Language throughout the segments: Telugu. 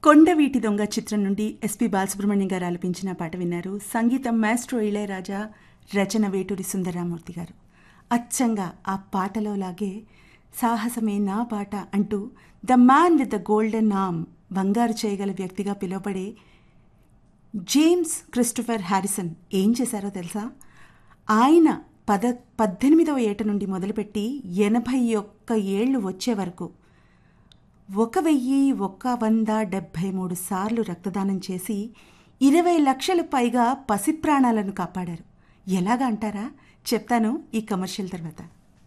కొండవీటి దొంగ చిత్రం నుండి ఎస్పి బాలసుబ్రహ్మణ్యం గారు ఆలపించిన పాట విన్నారు సంగీతం మాస్ట్రో ఇళయరాజా రచన వేటూరి సుందరరామూర్తి గారు అచ్చంగా ఆ పాటలో లాగే సాహసమే నా పాట అంటూ the man with the golden name బంగారు చేయగల వ్యక్తిగా పిలువబడే జేమ్స్ క్రిస్టోఫర్ హ్యారిసన్ ఏం చేశారో తెలుసా ఆయన పద పద్దెనిమిదవ ఏట నుండి మొదలుపెట్టి ఎనభై ఒక్క ఏళ్ళు వచ్చే వరకు ఒక వెయ్యి ఒక్క వంద డెబ్భై మూడు సార్లు రక్తదానం చేసి ఇరవై లక్షల పైగా పసిప్రాణాలను కాపాడారు ఎలాగా అంటారా చెప్తాను ఈ కమర్షియల్ తర్వాత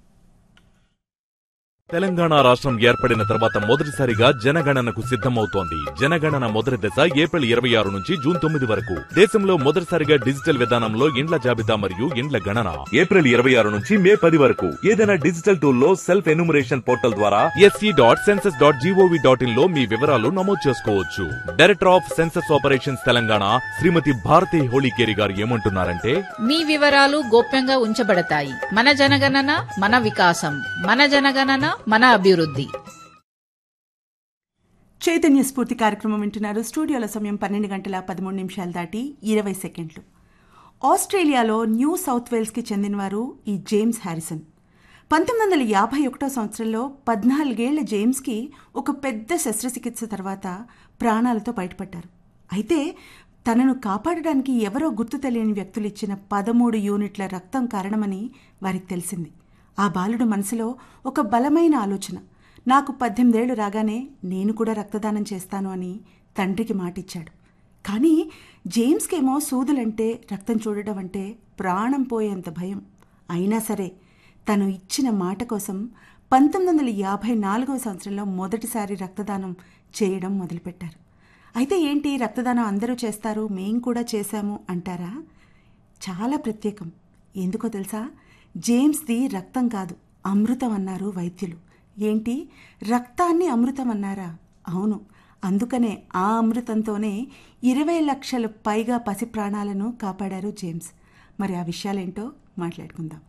తెలంగాణ రాష్ట్రం ఏర్పడిన తర్వాత మొదటిసారిగా జనగణనకు సిద్ధమవుతోంది జనగణన మొదటి దశ ఏప్రిల్ ఇరవై ఆరు నుంచి జూన్ తొమ్మిది వరకు దేశంలో మొదటిసారిగా డిజిటల్ విధానంలో ఇండ్ల జాబితా మరియు ఇండ్ల గణన ఏప్రిల్ ఇరవై ఆరు నుంచి మే పది వరకు ఏదైనా డిజిటల్ టూల్ లో సెల్ఫ్ ఎన్యూమరేషన్ పోర్టల్ ద్వారా S E dot census dot G O V dot in లో మీ వివరాలు నమోదు చేసుకోవచ్చు director of census operations Telangana Shrimati Bharati Holikeri garu ఏమంటున్నారంటే మీ వివరాలు గోప్యంగా ఉంచబడతాయి మన జనగణన మన వికాసం మన జనగణన మన అభివృద్ధి చైతన్య స్ఫూర్తి కార్యక్రమం వింటున్నారు స్టూడియోల సమయం పన్నెండు గంటల పదమూడు నిమిషాలు దాటి ఇరవై సెకండ్లు ఆస్ట్రేలియాలో న్యూ సౌత్ వేల్స్కి చెందినవారు ఈ జేమ్స్ హ్యారిసన్ పంతొమ్మిది వందల యాభై ఒకటో సంవత్సరంలో పద్నాలుగేళ్ల జేమ్స్కి ఒక పెద్ద శస్త్రచికిత్స తర్వాత ప్రాణాలతో బయటపడ్డారు అయితే తనను కాపాడడానికి ఎవరో గుర్తు తెలియని వ్యక్తులు ఇచ్చిన పదమూడు యూనిట్ల రక్తం కారణమని వారికి తెలిసింది ఆ బాలుడు మనసులో ఒక బలమైన ఆలోచన నాకు పద్దెనిమిదేళ్లు రాగానే నేను కూడా రక్తదానం చేస్తాను అని తండ్రికి మాటిచ్చాడు కానీ జేమ్స్కేమో సూదులంటే రక్తం చూడడం అంటే ప్రాణం పోయేంత భయం అయినా సరే తను ఇచ్చిన మాట కోసం పంతొమ్మిది వందల యాభై నాలుగవ సంవత్సరంలో మొదటిసారి రక్తదానం చేయడం మొదలుపెట్టారు అయితే ఏంటి రక్తదానం అందరూ చేస్తారు మేం కూడా చేశాము అంటారా చాలా ప్రత్యేకం ఎందుకో తెలుసా జేమ్స్ది రక్తం కాదు అమృతం అన్నారు వైద్యులు ఏంటి రక్తాన్ని అమృతం అన్నారా అవును అందుకనే ఆ అమృతంతోనే ఇరవై లక్షల పైగా పసి ప్రాణాలను కాపాడారు జేమ్స్ మరి ఆ విషయాలేంటో మాట్లాడుకుందాం